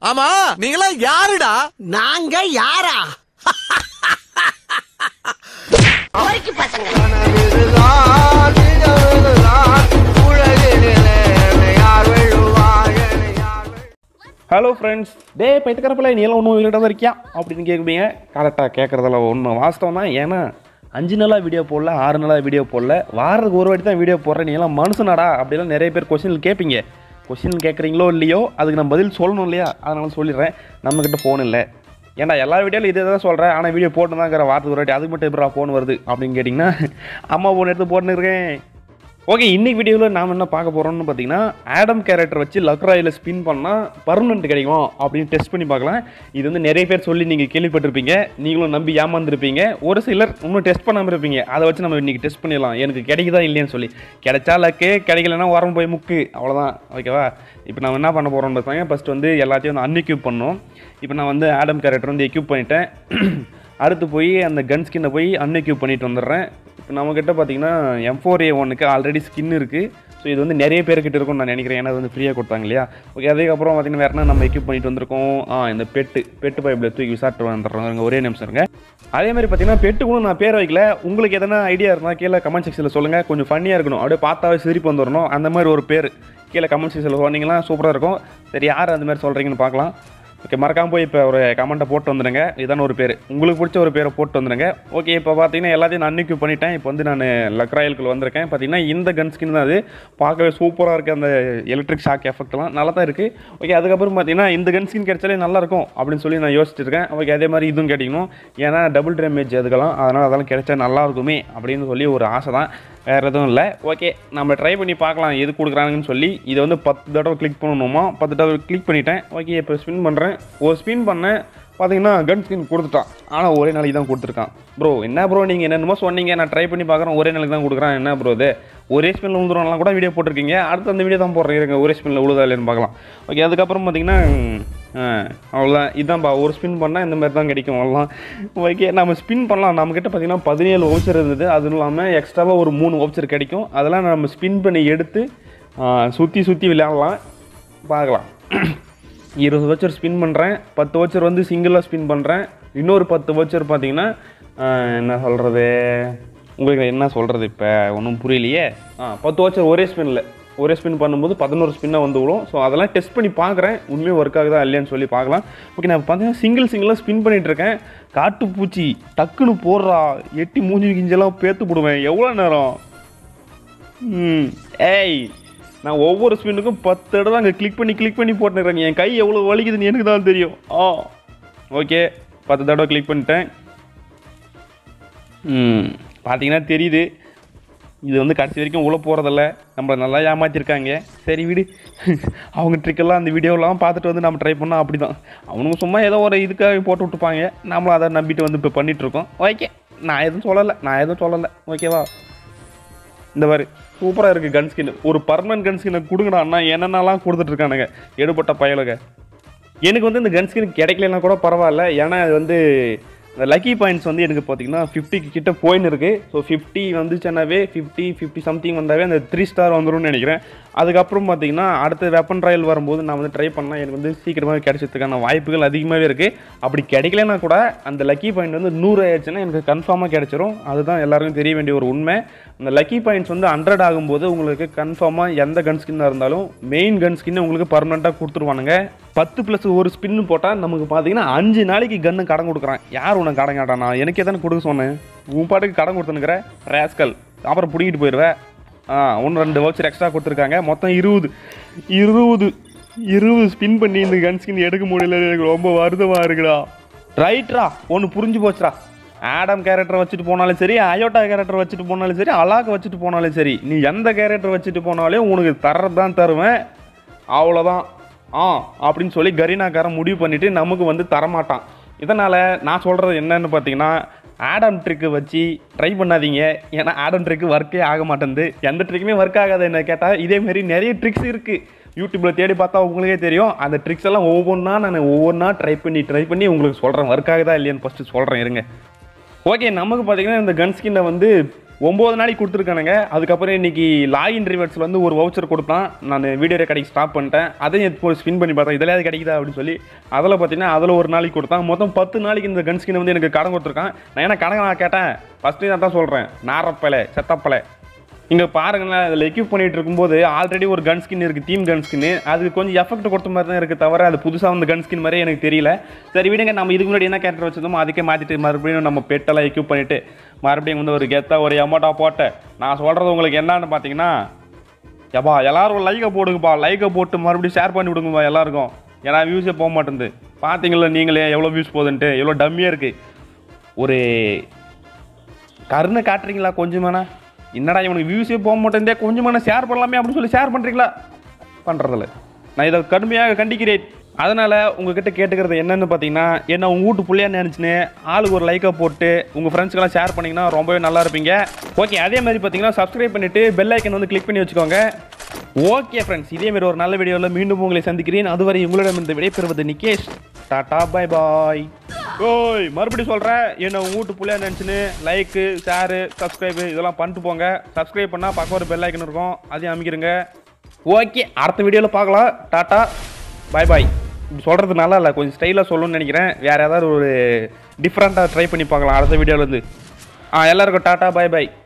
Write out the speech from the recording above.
ஆமா நீங்களாம் யாருடா நாங்க யாரா ஹலோ ஃப்ரெண்ட்ஸ் டே பைத்தக்கரப்பில் நீ எல்லாம் ஒன்றும் வீட்டாக தான் இருக்கியா அப்படின்னு கேட்குறீங்க கரெக்டாக கேட்குறதுல ஒன்று வாஸ்தவம் தான் ஏன்னா அஞ்சு நாளாக வீடியோ போடல ஆறு நாளாக வீடியோ போடல வாரத்துக்கு ஒரு வாட்டி தான் வீடியோ போடுறேன் நீ எல்லாம் மனுஷனாடா அப்படிலாம் நிறைய பேர் கொஸ்டின் கேட்பீங்க கொஸ்டின் கேட்குறீங்களோ இல்லையோ அதுக்கு நான் பதில் சொல்லணும் இல்லையா அதனால சொல்லிடுறேன் நம்மக்கிட்ட ஃபோன் இல்லை ஏன்டா எல்லா வீடியோவில் இதே தான் சொல்கிறேன் ஆனால் வீடியோ போட்டு தாங்கிற வாரத்துக்கு ஒரு வாட்டி அதுக்கு மட்டும் எப்படா ஃபோன் வருது அப்படின்னு கேட்டிங்கன்னா அம்மா ஃபோன் எடுத்து போட்டுன்னு இருக்கேன் ஓகே இன்னைக்கு வீடியோவில் நாம் என்ன பார்க்க போகிறோம்னு பார்த்தீங்கன்னா ஆடம் கேரக்டர் வச்சு லக்ராயில் ஸ்பின் பண்ணால் பர்மனெண்ட் கிடைக்கும் அப்படின்னு டெஸ்ட் பண்ணி பார்க்கலாம் இது வந்து நிறைய பேர் சொல்லி நீங்கள் கேள்விப்பட்டிருப்பீங்க நீங்களும் நம்பி ஏமாந்துருப்பீங்க ஒரு சிலர் இன்னும் டெஸ்ட் பண்ணாமல் இருப்பீங்க அதை வச்சு நம்ம இன்னைக்கு டெஸ்ட் பண்ணிடலாம் எனக்கு கிடைக்குதா இல்லையான்னு சொல்லி கிடைச்சா லக்கு கிடைக்கலன்னா உரம் போய் முக்கு அவ்வளோதான் ஓகேவா இப்போ நம்ம என்ன பண்ண போகிறோம்னு பார்த்தாங்க ஃபஸ்ட் வந்து எல்லாத்தையும் வந்து அன்எக்யூப் பண்ணோம் இப்போ நான் வந்து ஆடம் கேரக்டர் வந்து எக்யூப் பண்ணிட்டேன் அடுத்து போய் அந்த கன் ஸ்கின்னை போய் அன்எக்யூப் பண்ணிட்டு வந்துடுறேன் இப்போ நம்மக்கிட்ட பார்த்தீங்கன்னா எம் ஃபோர் ஏ ஒனுக்கு ஆல்ரெடி ஸ்கின் இருக்குது ஸோ இது வந்து நிறைய பேர்கிட்ட இருக்கும்னு நான் நினைக்கிறேன் ஏன்னா அது வந்து ஃப்ரீயாக கொடுத்தாங்க இல்லையா ஓகே அதுக்கப்புறம் பார்த்தீங்கன்னா வேறு என்ன நம்ம எக்யூப் பண்ணிட்டு வந்திருக்கோம் ஆ இந்த பெட்டு பெட்டு பைப்பில் தூக்கி விசாரிட்டு வந்துடுறோம் இங்க ஒரே நிமிஷம் இருங்க அதே மாதிரி பார்த்தீங்கன்னா பெட்டு கூட நான் பேர் வைக்கல உங்களுக்கு எதனா ஐடியா இருந்தால் கீழே கமெண்ட் செக்ஷனில் சொல்லுங்கள் கொஞ்சம் ஃபன்னியாக இருக்கணும் அப்படியே பார்த்தாவே சிரிப்பு வந்துடணும் அந்த மாதிரி ஒரு பேர் கீழே கமெண்ட் செக்ஷனில் சொன்னீங்கன்னா சூப்பராக இருக்கும் சரி யார் அந்த மாதிரி சொல்கிறீங்கன்னு பார்க்கலாம் ஓகே மறக்காம போய் இப்போ ஒரு கமெண்ட்டை போட்டு வந்துடுங்க இதான ஒரு பேர் உங்களுக்கு பிடிச்ச ஒரு பேரை போட்டு வந்துடுங்க ஓகே இப்போ பார்த்தீங்கன்னா எல்லாத்தையும் நான் அன்னிக்கு பண்ணிட்டேன் இப்போ வந்து நான் லக்ராயலுக்குள்ள வந்திருக்கேன் பார்த்தீங்கன்னா இந்த கன் ஸ்கின் தான் அது பார்க்கவே சூப்பராக இருக்குது அந்த எலக்ட்ரிக் ஷாக் எஃபெக்ட்லாம் நல்லா தான் இருக்குது ஓகே அதுக்கப்புறம் பார்த்தீங்கன்னா இந்த கன் ஸ்கின் கிடைச்சாலே நல்லா இருக்கும் அப்படின்னு சொல்லி நான் யோசிச்சுட்டு இருக்கேன் ஓகே அதே மாதிரி இதுவும் கிடைக்கணும் ஏன்னா டபுள் டேமேஜ் அதுக்கெல்லாம் அதனால் அதெல்லாம் கிடைச்சா நல்லா இருக்குமே அப்படின்னு சொல்லி ஒரு ஆசை தான் வேறு எதுவும் இல்லை ஓகே நம்ம ட்ரை பண்ணி பார்க்கலாம் எது கொடுக்குறாங்கன்னு சொல்லி இதை வந்து பத்து தடவை கிளிக் பண்ணணுமா பத்து தடவை கிளிக் பண்ணிட்டேன் ஓகே இப்போ ஸ்பின் பண்ணுறேன் ஒரு ஸ்பின் பண்ணேன் பார்த்தீங்கன்னா கன் ஸ்கின் கொடுத்துட்டான் ஆனால் ஒரே நாளைக்கு தான் கொடுத்துருக்கான் ப்ரோ என்ன ப்ரோ நீங்கள் என்னென்னமோ சொன்னீங்க நான் ட்ரை பண்ணி பார்க்குறேன் ஒரே நாளைக்கு தான் கொடுக்குறான் என்ன ப்ரோ இது ஒரே ஸ்பின்னில் விழுந்துருவாங்கலாம் கூட வீடியோ போட்டிருக்கீங்க அடுத்து அந்த வீடியோ தான் போடுறேன் இருங்க ஒரே ஸ்பின்னில் விழுதா இல்லைன்னு பார்க்கலாம் ஓகே அதுக்கப்புறம் பார்த்தீங்கன்னா ஆ, அவ்வளோதான் இதான்ப்பா ஒரு ஸ்பின் பண்ணால் இந்த மாதிரி தான் கிடைக்கும் அவ்வளோதான் ஓகே நம்ம ஸ்பின் பண்ணலாம் நம்மக்கிட்ட பார்த்தீங்கன்னா பதினேழு வவுச்சர் இருந்தது அதுவும் இல்லாமல் எக்ஸ்ட்ராவாக ஒரு மூணு வவுச்சர் கிடைக்கும் அதெல்லாம் நம்ம ஸ்பின் பண்ணி எடுத்து சுற்றி சுற்றி விளையாடலாம் பார்க்கலாம் இருபது வச்சர் ஸ்பின் பண்ணுறேன் பத்து வச்சர் வந்து சிங்கிளாக ஸ்பின் பண்ணுறேன் இன்னொரு பத்து வச்சர் பார்த்தீங்கன்னா ஆஹ், என்ன சொல்கிறது உங்களுக்கு என்ன சொல்கிறது இப்போ ஒன்றும் புரியலையே ஆ பத்து வச்சர் ஒரே ஸ்பின்னில் ஒரே ஸ்பின் பண்ணும்போது பதினோரு ஸ்பின்னாக வந்து விடும் ஸோ அதெல்லாம் டெஸ்ட் பண்ணி பார்க்குறேன் உண்மையாக ஒர்க் ஆகுதா இல்லையான்னு சொல்லி பார்க்கலாம் ஓகே நான் பார்த்தீங்கன்னா சிங்கிள் சிங்கிளாக ஸ்பின் பண்ணிட்டு இருக்கேன் காட்டுப்பூச்சி டக்குன்னு போடுறா எட்டி மூஞ்சி கிஞ்செல்லாம் பேத்து போடுவேன் எவ்வளோ நேரம் ம் ஏய் நான் ஒவ்வொரு ஸ்பின்னுக்கும் பத்து தடவை அங்கே கிளிக் பண்ணி கிளிக் பண்ணி போட்டுருக்கேன் என் கை எவ்வளோ வலிக்குதுன்னு எனக்கு தான் தெரியும் ஆ ஓகே பத்து தடவை கிளிக் பண்ணிட்டேன் ம் பார்த்தீங்கன்னா தெரியுது இது வந்து கடைசி வரைக்கும் உள்ள போகிறதில்ல நம்மளை நல்லா ஏமாற்றிருக்காங்க சரி விடு அவங்க ட்ரிக்கெல்லாம் அந்த வீடியோலாம் பார்த்துட்டு வந்து நம்ம ட்ரை பண்ணால் அப்படி தான் அவனுங்க சும்மா ஏதோ ஒரு இதுக்காக போட்டு விட்டுப்பாங்க நம்மளும் அதை நம்பிட்டு வந்து இப்போ பண்ணிகிட்ருக்கோம் ஓகே நான் எதுவும் சொல்லலை நான் எதுவும் சொல்லலை ஓகேவா இந்த மாதிரி சூப்பராக இருக்குது கன் ஸ்கின் ஒரு பர்மனன்ட் கன் ஸ்கின்னை கொடுங்கடா அண்ணா என்னென்னலாம் கொடுத்துட்ருக்கானுங்க எடுபட்ட பயலுங்க எனக்கு வந்து இந்த கன் ஸ்கின் கிடைக்கலனா கூட பரவாயில்ல ஏன்னா அது வந்து இந்த லக்கி பாயிண்ட்ஸ் வந்து எனக்கு பார்த்தீங்கன்னா ஃபிஃப்டிக்கு கிட்ட போயின்னு இருக்குது ஸோ ஃபிஃப்டி வந்துச்சுன்னாவே ஃபிஃப்டி ஃபிஃப்டி சம்திங் வந்தாவே அந்த த்ரீ ஸ்டார் வந்துரும்னு நினைக்கிறேன் அதுக்கப்புறம் பார்த்தீங்கன்னா அடுத்த வெப்பன் ட்ரையல் வரும்போது நான் வந்து ட்ரை பண்ணால் எனக்கு வந்து சீக்கிரமாக கிடைச்சதுக்கான வாய்ப்புகள் அதிகமாகவே இருக்குது அப்படி கிடைக்கலனா கூட அந்த லக்கி பாயிண்ட் வந்து நூறு ஆயிடுச்சுன்னா எனக்கு கன்ஃபார்மாக கிடைச்சிரும் அதுதான் எல்லாருக்கும் தெரிய வேண்டிய ஒரு உண்மை அந்த லக்கி பாயிண்ட்ஸ் வந்து ஹண்ட்ரட் ஆகும்போது உங்களுக்கு கன்ஃபார்மாக எந்த கன் ஸ்கின்னாக இருந்தாலும் மெயின் கன் ஸ்கின் உங்களுக்கு பர்மனெண்ட்டாக கொடுத்துருவானுங்க பத்து ப்ளஸ் ஒரு ஸ்பின்னு போட்டால் நமக்கு பார்த்தீங்கன்னா அஞ்சு நாளைக்கு கன்று கடன் கொடுக்குறான் யார் உனக்கு கடன் கேட்டான் நான் எனக்கே தானே கொடுக்க சொன்னேன் உன் பாட்டுக்கு கடன் கொடுத்துனுக்குற ரேஸ்கல் அப்புறம் பிடிக்கிட்டு போயிடுவேன் ஆ ஒன்று ரெண்டு வவுச்சர் எக்ஸ்ட்ரா கொடுத்துருக்காங்க மொத்தம் இருபது இருபது இருபது ஸ்பின் பண்ணி இந்த கன் ஸ்கின் எடுக்க முடியல எனக்கு ரொம்ப வருத்தமாக இருக்குடா ரைட்ரா ஒன்று புரிஞ்சு போச்சுடா ஆடம் கேரக்டர் வச்சுட்டு போனாலும் சரி அயோட்டா கேரக்டர் வச்சுட்டு போனாலும் சரி அலாக் வச்சுட்டு போனாலும் சரி நீ எந்த கேரக்டர் வச்சுட்டு போனாலும் உனக்கு தர்றது தான் தருவேன் அவ்வளோதான் ஆ அப்படின்னு சொல்லி கரீனாக்காரன் முடிவு பண்ணிட்டு நமக்கு வந்து தரமாட்டான் இதனால் நான் சொல்கிறது என்னன்னு பார்த்தீங்கன்னா ஆடம் ட்ரிக்கு வச்சு ட்ரை பண்ணாதீங்க ஏன்னா ஆடம் ட்ரிக்கு ஒர்க்கே ஆக மாட்டேங்குது எந்த ட்ரிக்குமே ஒர்க் ஆகாது என்ன கேட்டால் இதேமாரி நிறைய ட்ரிக்ஸ் இருக்குது யூடியூப்பில் தேடி பார்த்தா உங்களுக்கே தெரியும் அந்த ட்ரிக்ஸ் எல்லாம் ஒவ்வொன்றா நான் ஒவ்வொன்றா ட்ரை பண்ணி ட்ரை பண்ணி உங்களுக்கு சொல்கிறேன் ஒர்க் ஆகுதா இல்லையான்னு ஃபஸ்ட்டு சொல்கிறேன் இருங்க ஓகே நமக்கு பார்த்தீங்கன்னா இந்த கன் ஸ்கின்னை வந்து ஒம்பது நாளைக்கு கொடுத்துருக்கானுங்க அதுக்கப்புறம் இன்னைக்கு லாகின் ரிவர்ஸில் வந்து ஒரு வவுச்சர் கொடுத்தான் நான் வீடியோ ரெக்கார்டிங் ஸ்டாப் பண்ணிட்டேன் அதையும் இப்போ ஸ்பின் பண்ணி பார்த்தேன் இதில் கிடைக்குதா அப்படின்னு சொல்லி அதில் பார்த்தீங்கன்னா அதில் ஒரு நாளைக்கு கொடுத்தான் மொத்தம் பத்து நாளைக்கு இந்த கன் ஸ்கின் வந்து எனக்கு கடன் கொடுத்துருக்கான் நான் ஏன்னா கடன் நான் கேட்டேன் ஃபஸ்ட்டு நான் தான் சொல்கிறேன் நாரப்பலை செத்தப்பலை இங்கே பாருங்களேன் இதில் எக்யூப் பண்ணிட்டு இருக்கும்போது ஆல்ரெடி ஒரு கன் ஸ்கின் இருக்குது தீம் கன் ஸ்கின் அதுக்கு கொஞ்சம் எஃபெக்ட் கொடுத்த மாதிரி தான் இருக்குது தவிர அது புதுசாக வந்து கன் ஸ்கின் மாதிரியே எனக்கு தெரியல சரி விடுங்க நம்ம இதுக்கு முன்னாடி என்ன கேரக்டர் வச்சிருந்தோமோ அதுக்கே மாற்றிட்டு மறுபடியும் நம்ம பெட்டெல்லாம் எக்யூப் பண்ணிவிட்டு மறுபடியும் வந்து ஒரு கெத்தாக ஒரு எமோட்டா போட்டு நான் சொல்கிறது உங்களுக்கு என்னன்னு பார்த்தீங்கன்னா எப்பா எல்லாரும் ஒரு லைக்கை போடுங்கப்பா லைக்கை போட்டு மறுபடியும் ஷேர் பண்ணி விடுங்கப்பா எல்லாருக்கும் ஏன்னா வியூஸே போக மாட்டேங்குது பார்த்தீங்களா நீங்களே எவ்வளோ வியூஸ் போகுதுன்ட்டு எவ்வளோ டம்மியாக இருக்குது ஒரு கருணை காட்டுறீங்களா கொஞ்சமாண்ணா என்னடா இவனுக்கு வியூஸே போக மாட்டேந்தே கொஞ்சமான ஷேர் பண்ணலாமே அப்படின்னு சொல்லி ஷேர் பண்ணுறீங்களா பண்ணுறதில்ல நான் இதை கடுமையாக கண்டிக்கிறேன் அதனால் உங்ககிட்ட கேட்டுக்கிறது என்னன்னு பார்த்தீங்கன்னா என்ன உங்கள் வீட்டு பிள்ளையா நினச்சின்னு ஆளுக்கு ஒரு லைக்கை போட்டு உங்கள் ஃப்ரெண்ட்ஸ்க்கெல்லாம் ஷேர் பண்ணிங்கன்னா ரொம்பவே நல்லா இருப்பீங்க ஓகே அதே மாதிரி பார்த்தீங்கன்னா சப்ஸ்கிரைப் பண்ணிவிட்டு பெல் ஐக்கன் வந்து கிளிக் பண்ணி வச்சுக்கோங்க ஓகே ஃப்ரெண்ட்ஸ் இதே மாதிரி ஒரு நல்ல வீடியோவில் மீண்டும் உங்களை சந்திக்கிறேன் அதுவரை உங்களிடம் இந்த விடைபெறுவது நிகேஷ் டாடா பை பாய் ஓய் மறுபடியும் சொல்கிறேன் என்ன உங்கள் வீட்டு பிள்ளையா நினச்சின்னு லைக்கு ஷேரு சப்ஸ்கிரைபு இதெல்லாம் பண்ணிட்டு போங்க சப்ஸ்கிரைப் பண்ணால் பக்கம் ஒரு பெல் ஐக்கன் இருக்கும் அதையும் அமைக்கிறங்க ஓகே அடுத்த வீடியோவில் பார்க்கலாம் டாட்டா பை பாய் இப்படி சொல்கிறது நல்லா இல்லை கொஞ்சம் ஸ்டைலாக சொல்லணும்னு நினைக்கிறேன் வேறு ஏதாவது ஒரு டிஃப்ரெண்ட்டாக ட்ரை பண்ணி பார்க்கலாம் அடுத்த வீடியோலேருந்து ஆ எல்லாருக்கும் டாட்டா பை பை